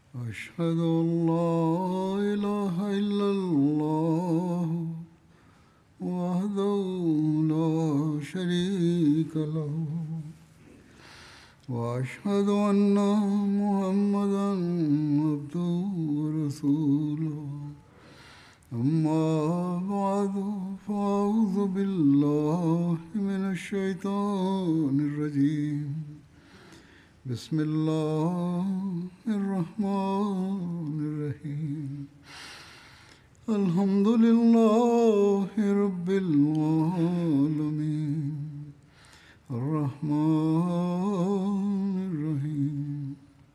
أشهد أن لا إله إلا الله وحده لا شريك له وأشهد أن محمدا عبده ورسوله أما بعد فأعوذ بالله من الشيطان الرجيم بسم الله الرحمن الرحيم الحمد لله رب العالمين الرحمن الرحيم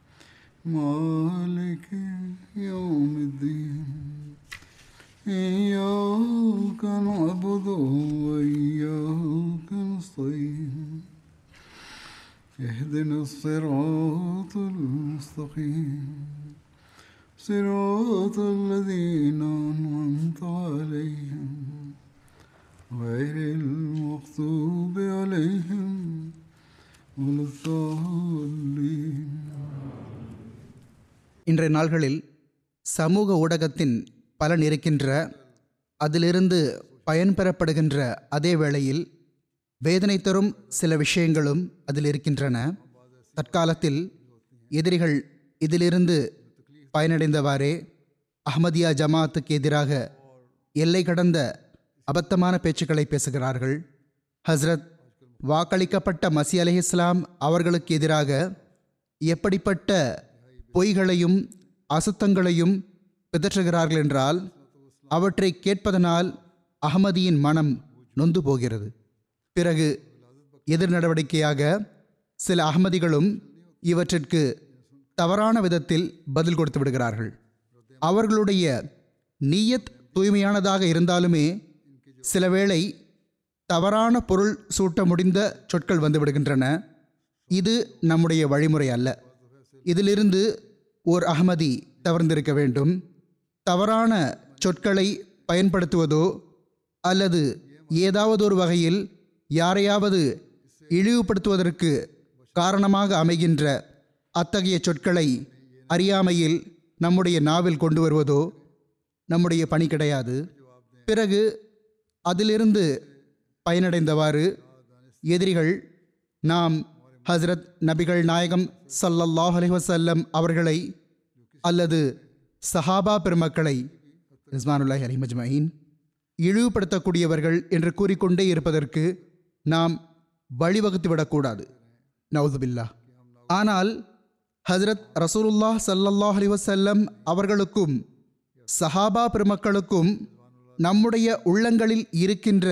مالك يوم الدين إياك نعبد وإياك نستعين اهدنا الصراط المستقيم صراط الذين أنعمت عليهم غير المغضوب عليهم ولا الضالين இன்றைய நாள்களில் சமூக ஊடகத்தின் பலன் இருக்கின்ற அதிலிருந்து பயன்பெறப்படுகின்ற அதே வேளையில் வேதனை தரும் சில விஷயங்களும் அதில் இருக்கின்றன தற்காலத்தில் எதிரிகள் இதிலிருந்து பயனடைந்தவாறே அஹ்மதியா ஜமாத்துக்கு எதிராக எல்லை கடந்த அபத்தமான பேச்சுக்களை பேசுகிறார்கள் ஹஸ்ரத் வாக்களிக்கப்பட்ட மசி அலி இஸ்லாம் அவர்களுக்கு எதிராக எப்படிப்பட்ட பொய்களையும் அசுத்தங்களையும் பிதற்றுகிறார்கள் என்றால் அவற்றை கேட்பதனால் அகமதியின் மனம் நொந்து போகிறது பிறகு எதிர் நடவடிக்கையாக சில அகமதிகளும் இவற்றிற்கு தவறான விதத்தில் பதில் கொடுத்து விடுகிறார்கள் அவர்களுடைய நீயத் தூய்மையானதாக இருந்தாலுமே சில வேளை தவறான பொருள் சூட்ட முடிந்த சொற்கள் வந்து விடுகின்றன இது நம்முடைய வழிமுறை அல்ல இதிலிருந்து ஓர் அகமதி தவிர்ந்திருக்க வேண்டும் தவறான சொற்களை பயன்படுத்துவதோ அல்லது ஏதாவது ஒரு வகையில் யாரையாவது இழிவுபடுத்துவதற்கு காரணமாக அமைகின்ற அத்தகைய சொற்களை அறியாமையில் நம்முடைய நாவில் கொண்டு வருவதோ நம்முடைய பணி கிடையாது பிறகு அதிலிருந்து பயனடைந்தவாறு எதிரிகள் நாம் ஹஸ்ரத் நபிகள் நாயகம் ஸல்லல்லாஹு அலைஹி வஸல்லம் அவர்களை அல்லது சஹாபா பெருமக்களை ரிஸ்மானுல்லாஹி அலி மஜ்மயின் இழிவுபடுத்தக்கூடியவர்கள் என்று கூறிக்கொண்டே இருப்பதற்கு நாம் வழிவகுத்து விடக்கூடாது நவுதுபில்லா ஆனால் ஹஜரத் ரசூலுல்லாஹ் ஸல்லல்லாஹு அலைஹி வஸல்லம் அவர்களுக்கும் சஹாபா பெருமக்களுக்கும் நம்முடைய உள்ளங்களில் இருக்கின்ற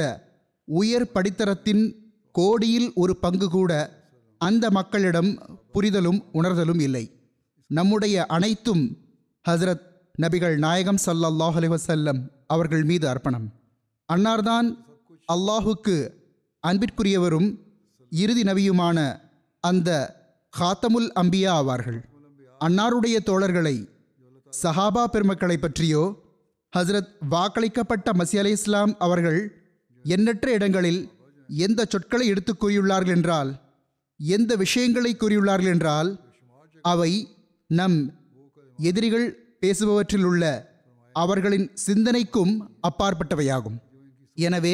உயர் படித்தரத்தின் கோடியில் ஒரு பங்கு கூட அந்த மக்களிடம் புரிதலும் உணர்தலும் இல்லை நம்முடைய அனைத்தும் ஹஸ்ரத் நபிகள் நாயகம் ஸல்லல்லாஹு அலைஹி வஸல்லம் அவர்கள் மீது அர்ப்பணம் அன்னார்தான் அல்லாஹுக்கு அன்பிற்குரியவரும் இறுதி நபியுமான அந்த ஹாத்தமுல் அம்பியா ஆவார்கள் அன்னாருடைய தோழர்களை சஹாபா பெருமக்களை பற்றியோ ஹஸ்ரத் வாக்களிக்கப்பட்ட மசி அலை இஸ்லாம் அவர்கள் எண்ணற்ற இடங்களில் எந்த சொற்களை எடுத்து கூறியுள்ளார்கள் என்றால் எந்த விஷயங்களை கூறியுள்ளார்கள் என்றால் அவை நம் எதிரிகள் பேசுபவற்றில் உள்ள அவர்களின் சிந்தனைக்கும் அப்பாற்பட்டவையாகும் எனவே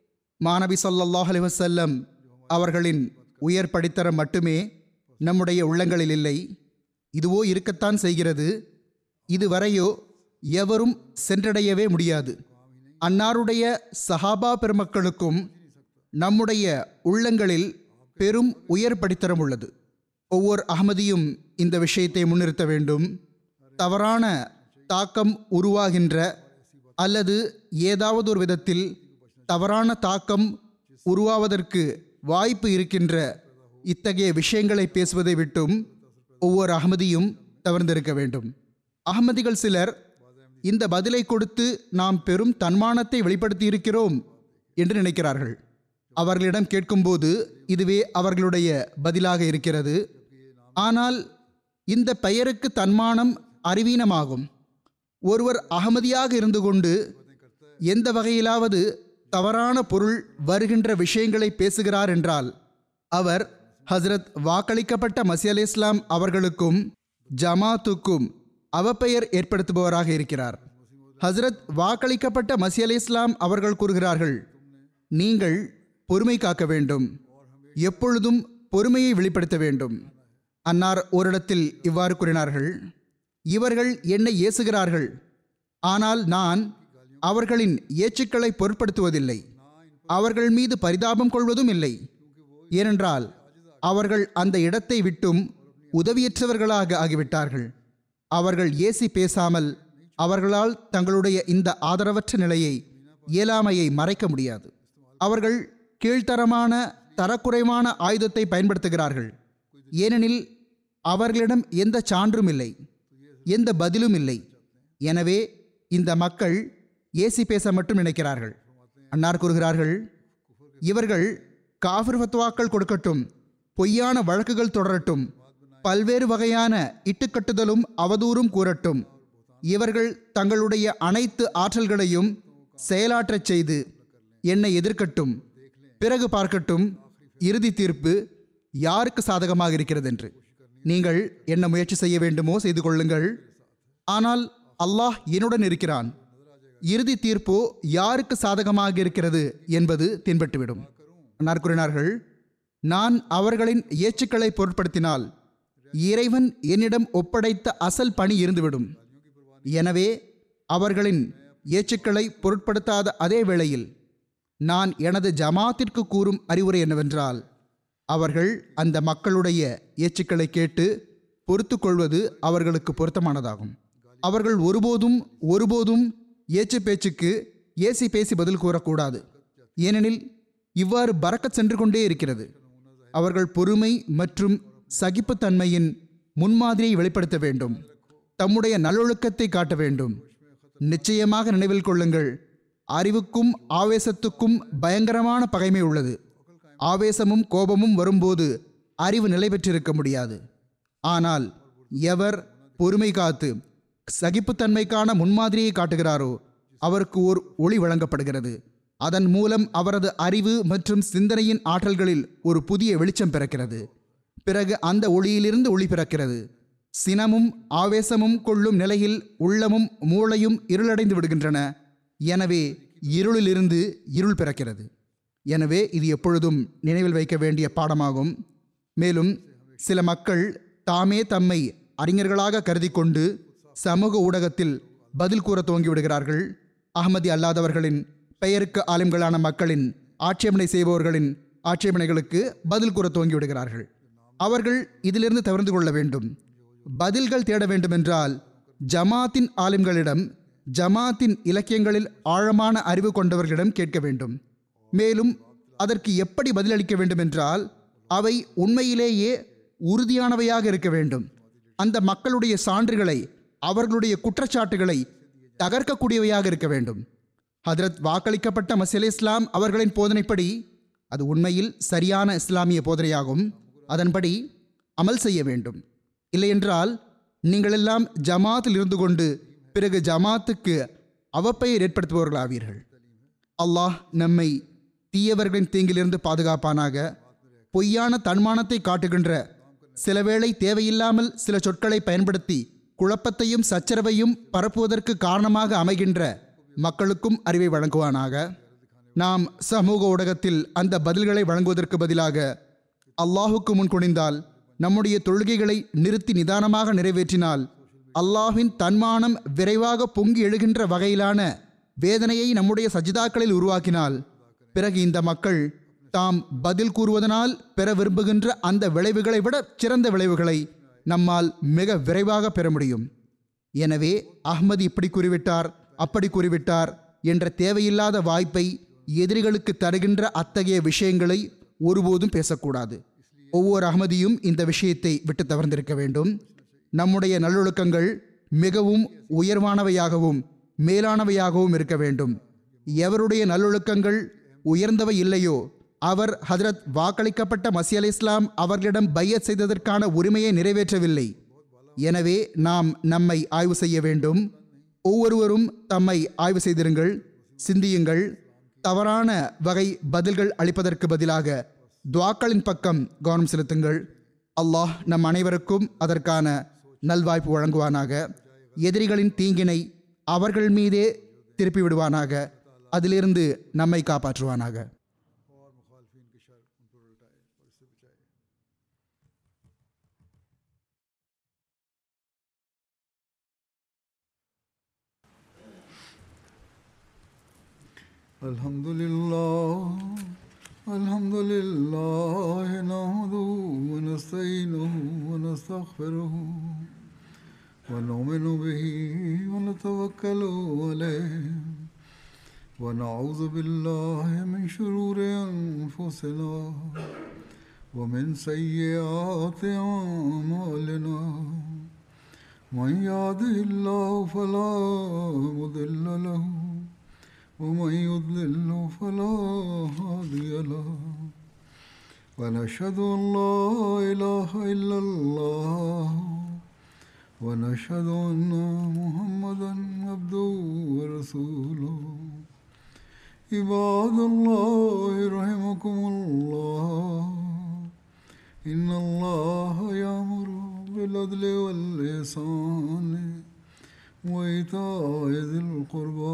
மாணவி ஸல்லல்லாஹு அலைஹி வஸல்லம் அவர்களின் உயர் படித்தரம் மட்டுமே நம்முடைய உள்ளங்களில் இல்லை இதுவோ இருக்கத்தான் செய்கிறது இதுவரையோ எவரும் சென்றடையவே முடியாது அன்னாருடைய சஹாபா பெருமக்களுக்கும் நம்முடைய உள்ளங்களில் பெரும் உயர் படித்தரம் உள்ளது ஒவ்வொரு அகமதியும் இந்த விஷயத்தை முன்னிறுத்த வேண்டும் தவறான தாக்கம் உருவாகின்ற அல்லது ஏதாவது ஒரு விதத்தில் தவறான தாக்கம் உருவாவதற்கு வாய்ப்பு இருக்கின்ற இத்தகைய விஷயங்களை பேசுவதை விட்டும் ஒவ்வொரு அகமதியும் தவிர்ந்திருக்க வேண்டும் அகமதிகள் சிலர் இந்த பதிலை கொடுத்து நாம் பெரும் தன்மானத்தை வெளிப்படுத்தி இருக்கிறோம் என்று நினைக்கிறார்கள் அவர்களிடம் கேட்கும்போது இதுவே அவர்களுடைய பதிலாக இருக்கிறது ஆனால் இந்த பெயருக்கு தன்மானம் அறிவீனமாகும் ஒருவர் அகமதியாக இருந்து கொண்டு எந்த வகையிலாவது தவறான பொருள் வருகின்ற விஷயங்களை பேசுகிறார் என்றால் அவர் ஹஸ்ரத் வாக்களிக்கப்பட்ட மசி அலி இஸ்லாம் அவர்களுக்கும் ஜமாத்துக்கும் அவப்பெயர் ஏற்படுத்துபவராக இருக்கிறார் ஹஸ்ரத் வாக்களிக்கப்பட்ட மசி அலி இஸ்லாம் அவர்கள் கூறுகிறார்கள் நீங்கள் பொறுமை காக்க வேண்டும் எப்பொழுதும் பொறுமையை வெளிப்படுத்த வேண்டும் அன்னார் ஓரிடத்தில் இவ்வாறு கூறினார்கள் இவர்கள் என்னை ஏசுகிறார்கள் ஆனால் நான் அவர்களின் ஏச்சுக்களை பொருட்படுத்துவதில்லை அவர்கள் மீது பரிதாபம் கொள்வதும் இல்லை ஏனென்றால் அவர்கள் அந்த இடத்தை விட்டும் உதவியற்றவர்களாக ஆகிவிட்டார்கள் அவர்கள் ஏசி பேசாமல் அவர்களால் தங்களுடைய இந்த ஆதரவற்ற நிலையை இயலாமையை மறைக்க முடியாது அவர்கள் கீழ்த்தரமான தரக்குறைவான ஆயுதத்தை பயன்படுத்துகிறார்கள் ஏனெனில் அவர்களிடம் எந்த சான்றும் இல்லை எந்த பதிலும் இல்லை எனவே இந்த மக்கள் ஏசி பேச மட்டும் நினைக்கிறார்கள் அன்னார் கூறுகிறார்கள் இவர்கள் காஃபிர் ஃபத்வாக்கள் கொடுக்கட்டும் பொய்யான வழக்குகள் தொடரட்டும் பல்வேறு வகையான இட்டுக்கட்டுதலும் அவதூறும் கூறட்டும் இவர்கள் தங்களுடைய அனைத்து ஆற்றல்களையும் செயலாற்றச் செய்து என்னை எதிர்க்கட்டும் பிறகு பார்க்கட்டும் இறுதி தீர்ப்பு யாருக்கு சாதகமாக இருக்கிறது என்று நீங்கள் என்ன முயற்சி செய்ய வேண்டுமோ செய்து கொள்ளுங்கள் ஆனால் அல்லாஹ் என்னுடன் இருக்கிறான் இறுதி தீர்ப்போ யாருக்கு சாதகமாக இருக்கிறது என்பது தென்பட்டுவிடும் அன்னார் கூறினார்கள் நான் அவர்களின் ஏச்சுக்களை பொருட்படுத்தினால் இறைவன் என்னிடம் ஒப்படைத்த அசல் பணி இருந்துவிடும் எனவே அவர்களின் ஏச்சுக்களை பொருட்படுத்தாத அதே வேளையில் நான் எனது ஜமாத்திற்கு கூறும் அறிவுரை என்னவென்றால் அவர்கள் அந்த மக்களுடைய ஏச்சுக்களை கேட்டு பொறுத்து கொள்வது அவர்களுக்கு பொருத்தமானதாகும் அவர்கள் ஒருபோதும் ஒருபோதும் ஏச்சு பேச்சுக்கு ஏசி பேசி பதில் கூறக்கூடாது ஏனெனில் இவ்வாறு பறக்கச் சென்று கொண்டே இருக்கிறது அவர்கள் பொறுமை மற்றும் சகிப்புத்தன்மையின் முன்மாதிரியை வெளிப்படுத்த வேண்டும் தம்முடைய நல்லொழுக்கத்தை காட்ட வேண்டும் நிச்சயமாக நினைவில் கொள்ளுங்கள் அறிவுக்கும் ஆவேசத்துக்கும் பயங்கரமான பகைமை உள்ளது ஆவேசமும் கோபமும் வரும்போது அறிவு நிலை பெற்றிருக்க முடியாது ஆனால் எவர் பொறுமை காத்து சகிப்புத்தன்மைக்கான முன்மாதிரியை காட்டுகிறாரோ அவருக்கு ஓர் ஒளி வழங்கப்படுகிறது அதன் மூலம் அவரது அறிவு மற்றும் சிந்தனையின் ஆற்றல்களில் ஒரு புதிய வெளிச்சம் பிறக்கிறது பிறகு அந்த ஒளியிலிருந்து ஒளி பிறக்கிறது சினமும் ஆவேசமும் கொள்ளும் நிலையில் உள்ளமும் மூளையும் இருளடைந்து விடுகின்றன எனவே இருளிலிருந்து இருள் பிறக்கிறது எனவே இது எப்பொழுதும் நினைவில் வைக்க வேண்டிய பாடமாகும் மேலும் சில மக்கள் தாமே தம்மை அறிஞர்களாக கருதி கொண்டு சமூக ஊடகத்தில் பதில் கூற துவங்கிவிடுகிறார்கள் அகமதி அல்லாதவர்களின் பெயருக்கு ஆலிம்களான மக்களின் ஆட்சேபனை செய்பவர்களின் ஆட்சேபனைகளுக்கு பதில் கூற துவங்கிவிடுகிறார்கள் அவர்கள் இதிலிருந்து தவிர்த்து கொள்ள வேண்டும் பதில்கள் தேட வேண்டுமென்றால் ஜமாத்தின் ஆலிம்களிடம் ஜமாத்தின் இலக்கியங்களில் ஆழமான அறிவு கொண்டவர்களிடம் கேட்க வேண்டும் மேலும் அதற்கு எப்படி பதிலளிக்க வேண்டுமென்றால் அவை உண்மையிலேயே உறுதியானவையாக இருக்க வேண்டும் அந்த மக்களுடைய சான்றுகளை அவர்களுடைய குற்றச்சாட்டுகளை தகர்க்கக்கூடியவையாக இருக்க வேண்டும் ஹதரத் வாக்களிக்கப்பட்ட மசீல் இஸ்லாம் அவர்களின் போதனைப்படி அது உண்மையில் சரியான இஸ்லாமிய போதனையாகும் அதன்படி அமல் செய்ய வேண்டும் இல்லையென்றால் நீங்களெல்லாம் ஜமாத்தில் இருந்து கொண்டு பிறகு ஜமாத்துக்கு அவப்பெயர் ஏற்படுத்துபவர்களாவீர்கள் அல்லாஹ் நம்மை தீயவர்களின் தீங்கிலிருந்து பாதுகாப்பானாக பொய்யான தன்மானத்தை காட்டுகின்ற சிலவேளை தேவையில்லாமல் சில சொற்களை பயன்படுத்தி குழப்பத்தையும் சச்சரவையும் பரப்புவதற்கு காரணமாக அமைகின்ற மக்களுக்கும் அறிவை வழங்குவானாக நாம் சமூக ஊடகத்தில் அந்த பதில்களை வழங்குவதற்கு பதிலாக அல்லாஹுக்கு முன் குனிந்தால் நம்முடைய தொழுகைகளை நிறுத்தி நிதானமாக நிறைவேற்றினால் அல்லாஹ்வின் தன்மானம் விரைவாக பொங்கி எழுகின்ற வகையிலான வேதனையை நம்முடைய சஜிதாக்களில் உருவாக்கினால் பிறகு இந்த மக்கள் தாம் பதில் கூறுவதனால் பெற விரும்புகின்ற அந்த விளைவுகளை விட சிறந்த விளைவுகளை நம்மால் மிக விரைவாக பெற முடியும் எனவே அஹ்மது இப்படி கூறிவிட்டார் அப்படி கூறிவிட்டார் என்ற தேவையில்லாத வாய்ப்பை எதிரிகளுக்கு தருகின்ற அத்தகைய விஷயங்களை ஒருபோதும் பேசக்கூடாது ஒவ்வொரு அகமதியும் இந்த விஷயத்தை விட்டு தவிர்ந்திருக்க வேண்டும் நம்முடைய நல்லொழுக்கங்கள் மிகவும் உயர்வானவையாகவும் மேலானவையாகவும் இருக்க வேண்டும் எவருடைய நல்லொழுக்கங்கள் உயர்ந்தவை இல்லையோ அவர் ஹதரத் வாக்களிக்கப்பட்ட மசி அலி இஸ்லாம் அவர்களிடம் பையத் செய்ததற்கான உரிமையை நிறைவேற்றவில்லை எனவே நாம் நம்மை ஆய்வு செய்ய வேண்டும் ஒவ்வொருவரும் தம்மை ஆய்வு செய்திருங்கள் சிந்தியுங்கள் தவறான வகை பதில்கள் அளிப்பதற்கு பதிலாக துவாக்களின் பக்கம் கவனம் செலுத்துங்கள் அல்லாஹ் நம் அனைவருக்கும் அதற்கான நல்வாய்ப்பு வழங்குவானாக எதிரிகளின் தீங்கினை அவர்கள் மீதே திருப்பி விடுவானாக அதிலிருந்து நம்மை காப்பாற்றுவானாக और मुखालफिन के शर उन पर उल्टाए और इससे बचाए الحمد لله الحمد لله نحمده ونستعينه ونستغفره ونؤمن به ونتوكل عليه ونعوذ بالله من شرور أنفسنا ومن سيئات أعمالنا من يهده الله فلا مضل له ومن يضلل فلا هادي له ونشهد أن لا إله إلا الله ونشهد أن محمدا عبده ورسوله عباد الله رحمكم الله إن الله يأمر بالعدل والإحسان وإيتاء ذي القربى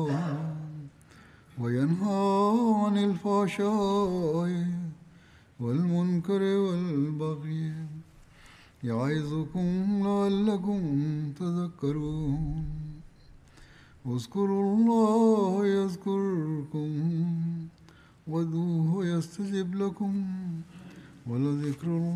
وينهى عن الفحشاء والمنكر والبغي يعظكم لعلكم تذكرون اذكروا الله يذكركم وادعوه يستجب لكم ولذكر الله